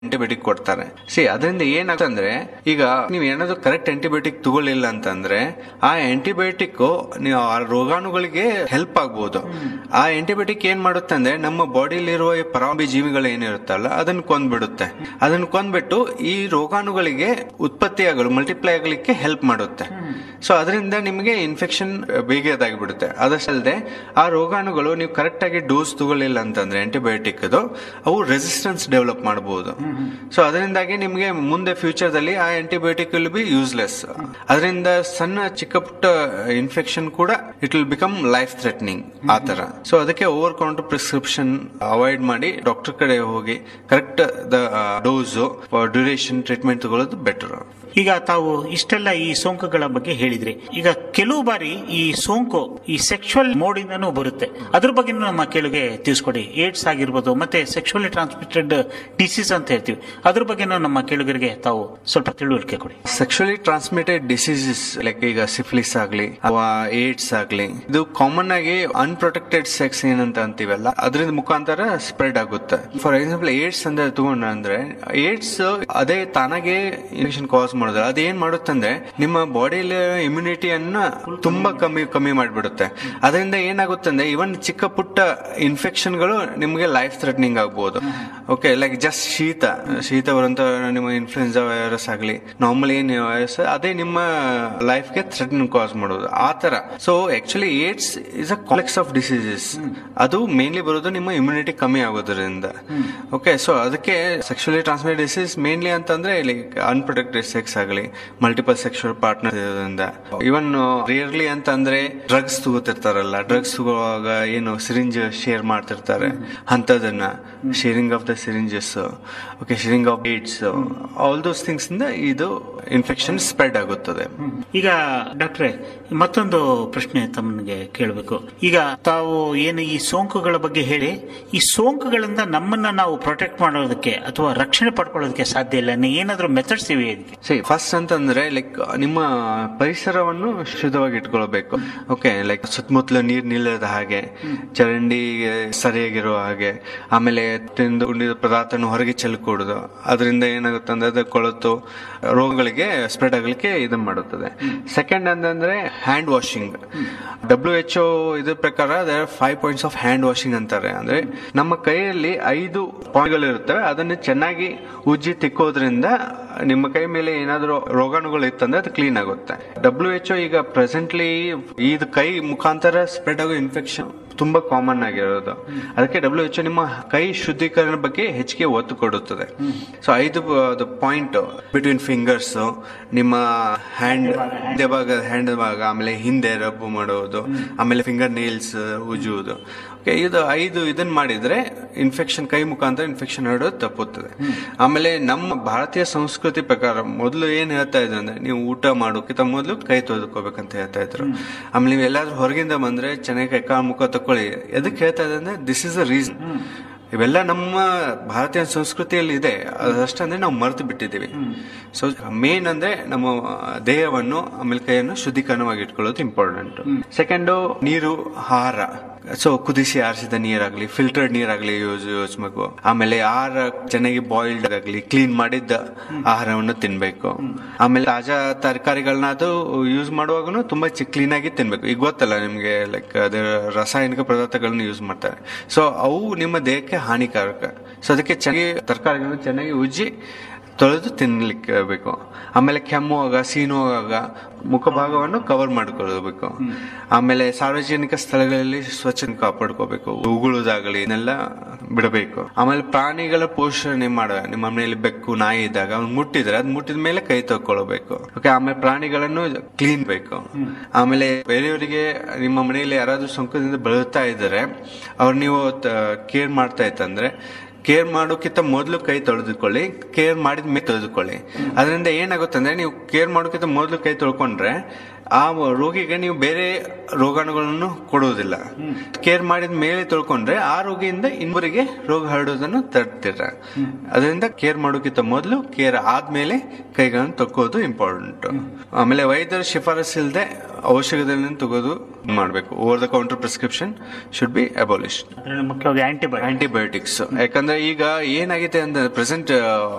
antibiotic ಕೊಡ್ತಾರೆ C ಅದರಿಂದ ಏನಾಗ್ತಂದ್ರೆ ಈಗ ನೀವು ಏನಾದ್ರು ಕರೆಕ್ಟ್ ಆಂಟಿಬಯೋಟಿಕ್ ತಗೊಳ್ಳಿಲ್ಲ ಅಂತಂದ್ರೆ ಆ ಆಂಟಿಬಯೋಟಿಕ್ ನೀವು ಆ ರೋಗಾಣುಗಳಿಗೆ ಹೆಲ್ಪ್ ಆಗ್ಬೋದು ಆ ಆಂಟಿಬಯೋಟಿಕ್ ಏನ್ ಮಾಡುತ್ತೆ ಅಂದ್ರೆ ನಮ್ಮ ಬಾಡಿಲಿರುವ ಈ ಪರಾಂಬಿ ಜೀವಿಗಳು ಏನಿರುತ್ತಲ್ಲ ಅದನ್ನ ಕೊಂದ್ಬಿಡುತ್ತೆ ಅದನ್ನ ಕೊಂದ್ಬಿಟ್ಟು ಈ ರೋಗಾಣುಗಳಿಗೆ ಉತ್ಪತ್ತಿಯಾಗಲು ಮಲ್ಟಿಪ್ಲೈ ಆಗಲಿಕ್ಕೆ ಹೆಲ್ಪ್ ಮಾಡುತ್ತೆ ಸೊ ಅದರಿಂದ ನಿಮಗೆ ಇನ್ಫೆಕ್ಷನ್ ಬೇಗ ಅದಾಗಿಬಿಡುತ್ತೆ ಅದಷ್ಟಲ್ಲದೆ ಆ ರೋಗಾಣುಗಳು ನೀವು ಕರೆಕ್ಟ್ ಆಗಿ ಡೋಸ್ ತಗೊಳ್ಳಿಲ್ಲ ಅಂತಂದ್ರೆ ಆಂಟಿಬಯೋಟಿಕ್ ಅದು ಅವು ರೆಸಿಸ್ಟೆನ್ಸ್ ಡೆವಲಪ್ ಮಾಡಬಹುದು ಸೊ ಅದರಿಂದಾಗಿ ನಿಮಗೆ ಮುಂದೆ ಫ್ಯೂಚರ್ ದಲ್ಲಿ ಆ ಆಂಟಿಬಯೋಟಿಕ್ ವಿಲ್ ಬಿ ಯೂಸ್ಲೆಸ್ ಅದರಿಂದ ಸಣ್ಣ ಚಿಕ್ಕ ಪುಟ್ಟ ಇನ್ಫೆಕ್ಷನ್ ಕೂಡ it will become life threatening ಆ ತರ ಸೊ ಅದಕ್ಕೆ ಓವರ್ ಕೌಂಟರ್ ಪ್ರಿಸ್ಕ್ರಿಪ್ಷನ್ ಅವಾಯ್ಡ್ ಮಾಡಿ ಡಾಕ್ಟರ್ ಕಡೆ ಹೋಗಿ correct the dose duration treatment ತಗೊಳ್ಳೋದು ಬೆಟರ್ ಈಗ ತಾವು ಇಷ್ಟೆಲ್ಲ ಈ ಸೋಂಕುಗಳ ಬಗ್ಗೆ ಹೇಳಿದ್ರಿ ಈಗ ಕೆಲವು ಬಾರಿ ಈ ಸೋಂಕು ಈ ಸೆಕ್ಷುವಲ್ ಮೋಡ್ ಇಂದನೂ ಬರುತ್ತೆ ಅದ್ರ ಬಗ್ಗೆ ನಮ್ಮ ಕೇಳಿಗೆ ತಿಳಿಸ್ಕೊಡಿ ಏಡ್ಸ್ ಆಗಿರ್ಬೋದು ಮತ್ತೆ ಸೆಕ್ಷುವಲಿ ಟ್ರಾನ್ಸ್ಮಿಟೆಡ್ ಡಿಸೀಸ್ ಅಂತ ಹೇಳ್ತೀವಿ ಅದ್ರ ಬಗ್ಗೆನೂ ನಮ್ಮ ಕೇಳುಗರಿಗೆ ತಾವು ಸ್ವಲ್ಪ ತಿಳುವಳಿಕೆ ಕೊಡಿ ಸೆಕ್ಷುಲಿ ಟ್ರಾನ್ಸ್ಮಿಟೆಡ್ ಡಿಸೀಸಸ್ ಲೈಕ್ ಈಗ ಸಿಫಿಲಿಸ್ ಆಗ್ಲಿ ಅಥವಾ ಏಡ್ಸ್ ಆಗ್ಲಿ ಇದು ಕಾಮನ್ ಆಗಿ ಅನ್ಪ್ರೊಟೆಕ್ಟೆಡ್ ಸೆಕ್ಸ್ ಏನಂತ ಅಂತೀವಲ್ಲ ಅದರಿಂದ ಮುಖಾಂತರ ಸ್ಪ್ರೆಡ್ ಆಗುತ್ತೆ ಫಾರ್ ಎಕ್ಸಾಂಪಲ್ ಏಡ್ಸ್ ಅಂತ ತಗೊಂಡ್ರೆ ಅಂದ್ರೆ ಏಡ್ಸ್ ಅದೇ ತಾನಾಗೆ ಇನ್ಫೆಕ್ಷನ್ ಕಾಸ್ ಮಾಡೋದಿಲ್ಲ ಅದು ಏನ್ ಮಾಡುತ್ತಂದ್ರೆ ನಿಮ್ಮ ಬಾಡಿಯಲ್ಲಿ ಇಮ್ಯುನಿಟಿಯನ್ನ ತುಂಬಾ ಕಮ್ಮಿ ಕಮ್ಮಿ ಮಾಡಿಬಿಡುತ್ತೆ ಅದರಿಂದ ಏನಾಗುತ್ತೆ ಅಂದ್ರೆ ಇವನ್ ಚಿಕ್ಕ ಪುಟ್ಟ ಇನ್ಫೆಕ್ಷನ್ ಗಳು ನಿಮಗೆ ಲೈಫ್ ಥ್ರೆಟ್ನಿಂಗ್ ಆಗ್ಬಹುದು ಓಕೆ ಲೈಕ್ ಜಸ್ಟ್ ಶೀತ ಶೀತ ಬರುವಂತ ನಿಮ್ಮ ಇನ್ಫ್ಲೂಯೆನ್ಸಾ ವೈರಸ್ ಆಗಲಿ ನಾರ್ಮಲ್ ಏನ್ ವೈರಸ್ ಅದೇ ನಿಮ್ಮ ಲೈಫ್ಗೆ ಥ್ರೆಟ್ನಿಂಗ್ ಕಾಸ್ ಮಾಡೋದು ಆ ತರ so actually AIDS is a complex of diseases ಅದು ಮೇನ್ಲಿ ಬರೋದು ನಿಮ್ಮ ಇಮ್ಯುನಿಟಿ ಕಮ್ಮಿ ಆಗೋದ್ರಿಂದ ಓಕೆ ಸೊ ಅದಕ್ಕೆ ಸೆಕ್ಷುಲಿ ಟ್ರಾನ್ಸ್ಮಿಟ್ ಡಿಸೀಸ್ ಮೇನ್ಲಿ ಅಂತಂದ್ರೆ ಲೈಕ್ ಅನ್ಪ್ರೊಟೆಕ್ಟೆಡ್ ಸೆಕ್ಸ್ ಆಗಲಿ ಮಲ್ಟಿಪಲ್ ಸೆಕ್ಷುವಲ್ ಪಾರ್ಟ್ನರ್ ಇರೋದ್ರಿಂದ ಇವನ್ ರಿಯರ್ಲಿ ಅಂತಂದ್ರೆ ಡ್ರಗ್ಸ್ ತಗೋತಿರ್ತಾರಲ್ಲ ಡ್ರಗ್ಸ್ ತಗೋವಾಗ ಏನು ಸಿರಿಂಜ್ ಶೇರ್ ಮಾಡ್ತಿರ್ತಾರೆ ಅಂತದನ್ನ sharing of the syringes okay sharing of AIDS all those things ಇಂದ ಇದು ಇನ್ಫೆಕ್ಷನ್ ಸ್ಪ್ರೆಡ್ ಆಗುತ್ತದೆ ಈಗ ಡಾಕ್ಟ್ರೆ ಮತ್ತೊಂದು ಪ್ರಶ್ನೆ ತಮ್ಮನಿಗೆ ಕೇಳಬೇಕು ಈಗ ತಾವು ಏನು ಈ ಸೋಂಕುಗಳ ಬಗ್ಗೆ ಹೇಳಿ ಈ ಸೋಂಕುಗಳಿಂದ ನಮ್ಮನ್ನ ನಾವು ಪ್ರೊಟೆಕ್ಟ್ ಮಾಡೋದಕ್ಕೆ ಅಥವಾ ರಕ್ಷಣೆ ಪಡ್ಕೊಳ್ಳೋದಕ್ಕೆ ಸಾಧ್ಯ ಇಲ್ಲ ಇನ್ನು ಏನಾದ್ರೂ ಮೆಥಡ್ಸ್ ಇವೆ ಇದಕ್ಕೆ ಸರಿ ಫಸ್ಟ್ ಅಂತಂದ್ರೆ ಲೈಕ್ ನಿಮ್ಮ ಪರಿಸರವನ್ನು ಶುದ್ಧವಾಗಿ ಇಟ್ಕೊಳ್ಬೇಕು ಓಕೆ ಲೈಕ್ ಸುತ್ತಮುತ್ತಲು ನೀರ್ ನಿಲ್ಲದ ಹಾಗೆ ಚರಂಡಿ ಸರಿಯಾಗಿರೋ ಹಾಗೆ ಆಮೇಲೆ ತಿಂದು ಉಂಡಿದ ಪದಾರ್ಥನ ಹೊರಗೆ ಚೆಲ್ಕೊಡುದು ಅದರಿಂದ ಏನಾಗುತ್ತೆ ಅಂದ್ರೆ ಅದು ಕೊಳತು ರೋಗಗಳಿಗೆ ಸ್ಪ್ರೆಡ್ ಆಗಲಿಕ್ಕೆ ಇದನ್ನ ಮಾಡುತ್ತದೆ ಸೆಕೆಂಡ್ ಅಂತಂದ್ರೆ hand washing W H O ಇದ್ರ ಪ್ರಕಾರ five points of hand washing ಅಂತಾರೆ ಅಂದ್ರೆ ನಮ್ಮ ಕೈಯಲ್ಲಿ ಐದು ಪಾಯಿಂಟ್ಗಳು ಇರ್ತವೆ ಅದನ್ನು ಚೆನ್ನಾಗಿ ಉಜ್ಜಿ ತಿಕ್ಕೋದ್ರಿಂದ ನಿಮ್ಮ ಕೈ ಮೇಲೆ ಏನಾದರೂ ರೋಗಾಣುಗಳು ಇತ್ತಂದ್ರೆ ಅದು ಕ್ಲೀನ್ ಆಗುತ್ತೆ ಡಬ್ಲ್ಯೂ ಎಚ್ ಒ ಈಗ ಪ್ರೆಸೆಂಟ್ಲಿ ಇದು ಕೈ ಮುಖಾಂತರ ಸ್ಪ್ರೆಡ್ ಆಗೋ ಇನ್ಫೆಕ್ಷನ್ ತುಂಬಾ ಕಾಮನ್ ಆಗಿರೋದು ಅದಕ್ಕೆ ಡಬ್ಲ್ಯೂ ಎಚ್ ನಿಮ್ಮ ಕೈ ಶುದ್ಧೀಕರಣ ಬಗ್ಗೆ ಹೆಚ್ಚಿಗೆ ಒತ್ತು ಕೊಡುತ್ತದೆ ಸೊ ಐದು ಪಾಯಿಂಟ್ ಬಿಟ್ವೀನ್ ಫಿಂಗರ್ಸ್ ನಿಮ್ಮ ಹ್ಯಾಂಡ್ ಹಿಂದೆ ಭಾಗ ಹ್ಯಾಂಡ್ ಭಾಗ ಆಮೇಲೆ ಹಿಂದೆ ರಬ್ ಮಾಡೋದು ಆಮೇಲೆ ಫಿಂಗರ್ ನೇಲ್ಸ್ ಉಜ್ಜುವುದು ಓಕೆ ಇದು ಐದು ಇದನ್ನ ಮಾಡಿದ್ರೆ ಇನ್ಫೆಕ್ಷನ್ ಕೈ ಮುಖಾಂತರ ಇನ್ಫೆಕ್ಷನ್ ಹರಡೋದು ತಪ್ಪುತ್ತದೆ ಆಮೇಲೆ ನಮ್ಮ ಭಾರತೀಯ ಸಂಸ್ಕೃತಿ ಪ್ರಕಾರ ಮೊದಲು ಏನ್ ಹೇಳ್ತಾ ಇದ್ರು ಅಂದ್ರೆ ನೀವು ಊಟ ಮಾಡೋಕ್ಕಿಂತ ಮೊದಲು ಕೈ ತೊಳ್ಕೋಬೇಕಂತ ಹೇಳ್ತಾ ಇದ್ರು ಆಮೇಲೆ ನೀವು ಎಲ್ಲಾದ್ರೂ ಹೊರಗಿಂದ ಬಂದ್ರೆ ಚೆನ್ನಾಗಿ ಕೈ ಕಾಲು ಮುಖ ತಕೊಳ್ಳಿ ಎದಕ್ಕೆ ಹೇಳ್ತಾ ಇದ್ರೆ ಅಂದ್ರೆ ದಿಸ್ ಇಸ್ ಅ ರೀಸನ್ ಇವೆಲ್ಲ ನಮ್ಮ ಭಾರತೀಯ ಸಂಸ್ಕೃತಿಯಲ್ಲಿ ಇದೆ ಅದಷ್ಟಂದ್ರೆ ನಾವು ಮರೆತು ಬಿಟ್ಟಿದ್ದೀವಿ ಸೊ ಮೇನ್ ಅಂದ್ರೆ ನಮ್ಮ ದೇಹವನ್ನು ಆಮೇಲೆ ಕೈಯನ್ನು ಶುದ್ಧೀಕರಣವಾಗಿ ಇಟ್ಕೊಳ್ಳೋದು ಇಂಪಾರ್ಟೆಂಟ್ ಸೆಕೆಂಡು ನೀರು ಆಹಾರ ಸೊ ಕುದಿಸಿ ಆರಿಸಿದ ನೀರಾಗ್ಲಿ ಫಿಲ್ಟರ್ಡ್ ನೀರಾಗ್ಲಿ ಯೂಸ್ ಯೂಸ್ ಮಾಡಬೇಕು ಆಮೇಲೆ ಆಹಾರ ಚೆನ್ನಾಗಿ ಬಾಯ್ಲ್ಡ್ ಆಗಲಿ ಕ್ಲೀನ್ ಮಾಡಿದ್ದ ಆಹಾರವನ್ನು ತಿನ್ಬೇಕು ಆಮೇಲೆ ತಾಜಾ ತರಕಾರಿಗಳನ್ನ ಅದು ಯೂಸ್ ಮಾಡುವಾಗನು ತುಂಬಾ ಕ್ಲೀನ್ ಆಗಿ ತಿನ್ಬೇಕು ಈಗ ಗೊತ್ತಲ್ಲ ನಿಮ್ಗೆ ಲೈಕ್ ಅದ ರಾಸಾಯನಿಕ ಪದಾರ್ಥಗಳನ್ನ ಯೂಸ್ ಮಾಡ್ತಾರೆ ಸೊ ಅವು ನಿಮ್ಮ ದೇಹಕ್ಕೆ ಹಾನಿಕಾರಕ ಸೊ ಅದಕ್ಕೆ ಚೆನ್ನಾಗಿ ತರಕಾರಿಗಳನ್ನ ಚೆನ್ನಾಗಿ ಉಜ್ಜಿ ತೊಳೆದು ತಿನ್ಲಿಕ್ಕೆ ಬೇಕು ಆಮೇಲೆ ಕೆಮ್ಮುವಾಗ ಸೀನುವಾಗ ಮುಖಭಾಗವನ್ನು ಕವರ್ ಮಾಡ್ಕೊಳ್ಬೇಕು ಆಮೇಲೆ ಸಾರ್ವಜನಿಕ ಸ್ಥಳಗಳಲ್ಲಿ ಸ್ವಚ್ಛತೆ ಕಾಪಾಡ್ಕೋಬೇಕು ಉಗುಳುದಾಗಲಿ ಇದನ್ನೆಲ್ಲ ಬಿಡಬೇಕು ಆಮೇಲೆ ಪ್ರಾಣಿಗಳ ಪೋಷಣೆ ಮಾಡುವ ನಿಮ್ಮ ಮನೆಯಲ್ಲಿ ಬೆಕ್ಕು ನಾಯಿ ಇದ್ದಾಗ ಅವ್ನು ಮುಟ್ಟಿದ್ರೆ ಅದ್ ಮುಟ್ಟಿದ ಮೇಲೆ ಕೈ ತಗೊಳ್ಬೇಕು ಓಕೆ ಆಮೇಲೆ ಪ್ರಾಣಿಗಳನ್ನು ಕ್ಲೀನ್ ಬೇಕು ಆಮೇಲೆ ಬೇರೆಯವರಿಗೆ ನಿಮ್ಮ ಮನೆಯಲ್ಲಿ ಯಾರಾದ್ರೂ ಸೋಂಕದಿಂದ ಬಳಲ್ತಾ ಇದ್ದಾರೆ ಅವ್ರು ನೀವು ಕೇರ್ ಮಾಡ್ತಾ ಇತ್ತಂದ್ರೆ ಕೇರ್ ಮಾಡೋಕ್ಕಿಂತ ಮೊದಲು ಕೈ ತೊಳೆದುಕೊಳ್ಳಿ ಕೇರ್ ಮಾಡಿದ ಮೇಲೆ ತೊಳೆದುಕೊಳ್ಳಿ ಅದರಿಂದ ಏನಾಗುತ್ತೆ ಅಂದ್ರೆ ನೀವು ಕೇರ್ ಮಾಡೋಕ್ಕಿಂತ ಮೊದಲು ಕೈ ತೊಳ್ಕೊಂಡ್ರೆ ಆ ರೋಗಿಗೆ ನೀವು ಬೇರೆ ರೋಗಾಣುಗಳನ್ನು ಕೊಡುವುದಿಲ್ಲ ಕೇರ್ ಮಾಡಿದ ಮೇಲೆ ತಿಳ್ಕೊಂಡ್ರೆ ಆ ರೋಗಿಯಿಂದ ಇನ್ನೊಬ್ಬರಿಗೆ ರೋಗ ಹರಡೋದನ್ನು ತಡ್ತೀರ ಅದರಿಂದ ಕೇರ್ ಮಾಡೋಕ್ಕಿಂತ ಮೊದಲು ಕೇರ್ ಆದ್ಮೇಲೆ ಕೈಗಳನ್ನು ತಕ್ಕೋದು ಇಂಪಾರ್ಟೆಂಟ್ ಆಮೇಲೆ ವೈದ್ಯರ ಶಿಫಾರಸು ಇಲ್ಲದೆ ಔಷಧಗಳನ್ನು ತಗೋದು ಮಾಡಬೇಕು over the counter prescription should be abolished ಅದರಲ್ಲಿ ಮುಖ್ಯವಾಗಿ ಆಂಟಿಬಯೋಟಿಕ್ ಆಂಟಿಬಯೋಟಿಕ್ಸ್ ಯಾಕಂದ್ರೆ ಈಗ ಏನಾಗಿದೆ ಅಂದ್ರೆ ಪ್ರೆಸೆಂಟ್